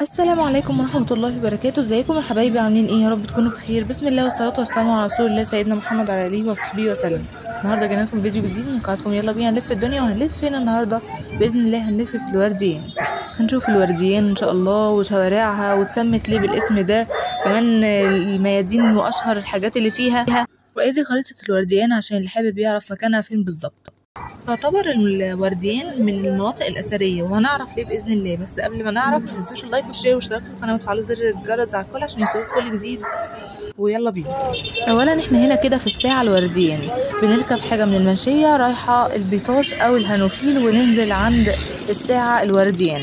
السلام عليكم ورحمة الله وبركاته ازيكم يا حبايبي عاملين ايه يا رب تكونوا بخير بسم الله والصلاة والسلام على رسول الله سيدنا محمد وعلى اله وصحبه وسلم النهارده جايين لكم فيديو جديد من قناتكم يلا بينا نلف الدنيا وهنلف فين النهارده باذن الله هنلف في الورديان هنشوف الورديان ان شاء الله وشوارعها واتسمت ليه بالاسم ده كمان الميادين واشهر الحاجات اللي فيها وادي خريطة الورديان عشان اللي حابب يعرف مكانها فين بالظبط تعتبر الورديان من المناطق الأثرية وهنعرف ليه بإذن الله بس قبل ما نعرف متنسوش اللايك والشير والاشتراك في القناة وتفعلوا زر الجرس على الكل عشان يوصلكم كل جديد ويلا بينا أولا احنا هنا كده في الساعة الورديان بنركب حاجة من المنشية رايحة البيطاش أو الهانوفيل وننزل عند الساعة الورديان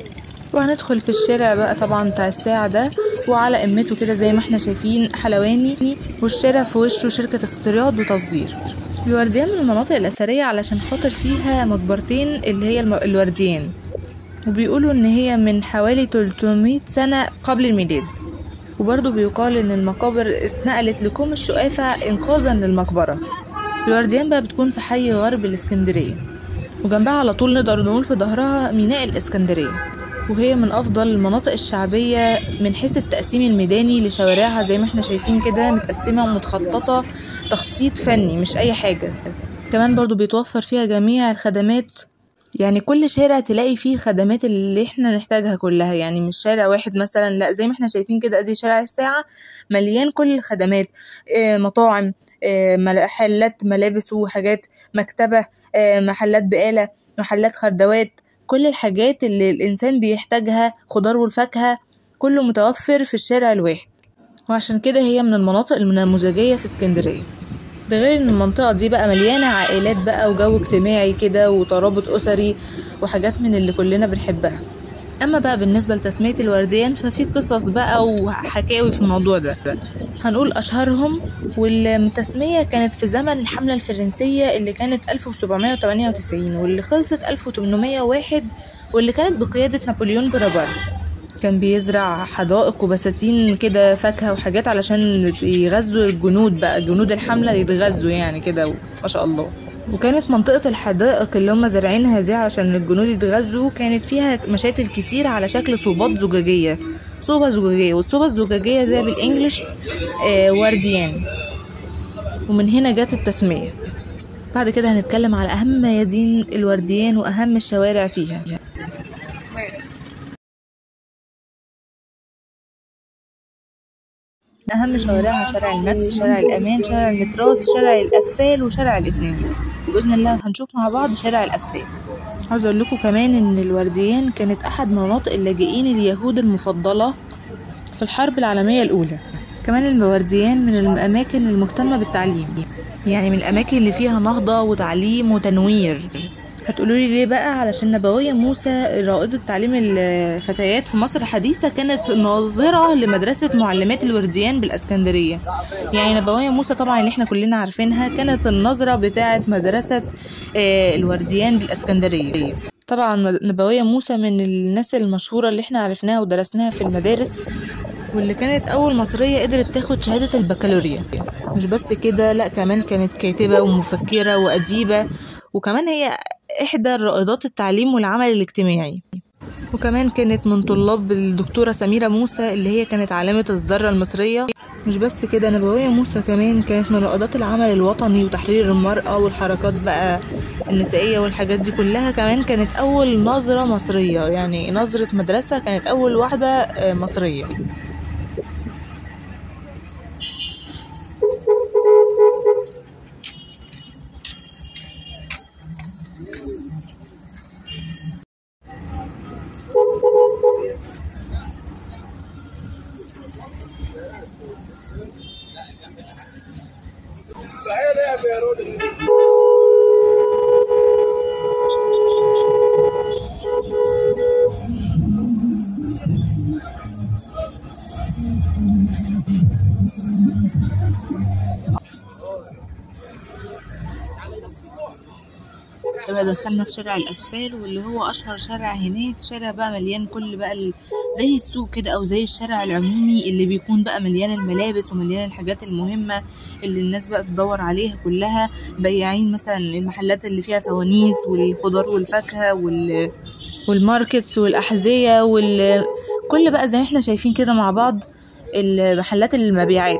وهندخل في الشارع بقى طبعا بتاع الساعة ده وعلى قمته كده زي ما احنا شايفين حلواني والشارع في وشه شركة استيراد وتصدير الورديان من المناطق الأثرية علشان خاطر فيها مقبرتين اللي هي الم- الورديان وبيقولوا إن هي من حوالي 300 سنة قبل الميلاد وبرضه بيقال إن المقابر اتنقلت لكوم الشقافة إنقاذا للمقبرة الورديان بقى بتكون في حي غرب الإسكندرية وجنبها على طول نقدر نقول في ظهرها ميناء الإسكندرية وهي من أفضل المناطق الشعبية من حيث التقسيم الميداني لشوارعها زي ما احنا شايفين كده متقسمة ومتخططة تخطيط فني مش أي حاجة كمان برضو بيتوفر فيها جميع الخدمات يعني كل شارع تلاقي فيه خدمات اللي احنا نحتاجها كلها يعني مش شارع واحد مثلا لا زي ما احنا شايفين كده ادي شارع الساعة مليان كل الخدمات اه مطاعم اه محلات ملابس وحاجات مكتبة اه محلات بقالة محلات خردوات كل الحاجات اللي الإنسان بيحتاجها خضار والفاكهة كله متوفر في الشارع الواحد وعشان كده هي من المناطق النموذجية في اسكندرية ده غير ان المنطقة دي بقى مليانة عائلات بقى وجو اجتماعي كده وترابط أسري وحاجات من اللي كلنا بنحبها أما بقى بالنسبة لتسمية الورديان ففي قصص بقى وحكاوي في الموضوع ده هنقول أشهرهم والتسمية كانت في زمن الحملة الفرنسية اللي كانت 1798 واللي خلصت 1801 واللي كانت بقيادة نابليون بونابرت كان بيزرع حدائق وبساتين كده فاكهة وحاجات علشان يغذوا الجنود بقى جنود الحملة يتغذوا يعني كده ما شاء الله وكانت منطقة الحدائق اللي هم زارعينها دي علشان الجنود يتغذوا كانت فيها مشاتل كتير على شكل صوبات زجاجية صوبة زجاجية والصوبة الزجاجية ده بالإنجلش آه ورديان ومن هنا جت التسمية بعد كده هنتكلم على أهم ميادين الورديان وأهم الشوارع فيها أهم شوارعها شارع الماكس شارع الأمان شارع المتراس شارع القفال وشارع الإسنان وبإذن الله هنشوف مع بعض شارع القفال عاوز أقول لكم كمان إن الورديان كانت أحد مناطق اللاجئين اليهود المفضلة في الحرب العالمية الأولى كمان الورديان من الأماكن المهتمة بالتعليم يعني من الأماكن اللي فيها نهضة وتعليم وتنوير هتقولوا لي ليه بقى علشان نبوية موسى رائدة تعليم الفتيات في مصر الحديثة كانت ناظرة لمدرسة معلمات الورديان بالاسكندرية يعني نبوية موسى طبعا اللي احنا كلنا عارفينها كانت النظرة بتاعة مدرسة آه، الورديان بالاسكندرية طبعا نبوية موسى من الناس المشهورة اللي احنا عرفناها ودرسناها في المدارس واللي كانت أول مصرية قدرت تاخد شهادة البكالوريا مش بس كده لأ كمان كانت كاتبة ومفكرة وأديبة وكمان هي إحدى رائدات التعليم والعمل الاجتماعي وكمان كانت من طلاب الدكتورة سميرة موسى اللي هي كانت عالمة الذرة المصرية مش بس كده نبوية موسى كمان كانت من رائدات العمل الوطني وتحرير المرأة والحركات بقى النسائية والحاجات دي كلها كمان كانت أول نظرة مصرية يعني نظرة مدرسة كانت أول واحدة آه، مصرية بقى دخلنا في شارع الأطفال واللي هو أشهر شارع هناك شارع بقى مليان كل بقى ال... زي السوق كده أو زي الشارع العمومي اللي بيكون بقى مليان الملابس ومليان الحاجات المهمة اللي الناس بقى بتدور عليها كلها بياعين مثلا المحلات اللي فيها فوانيس والخضار والفاكهة وال... والماركتس والأحذية وال... وكل بقى زي ما احنا شايفين كده مع بعض المحلات المبيعات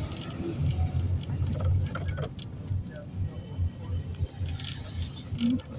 Mm-hmm.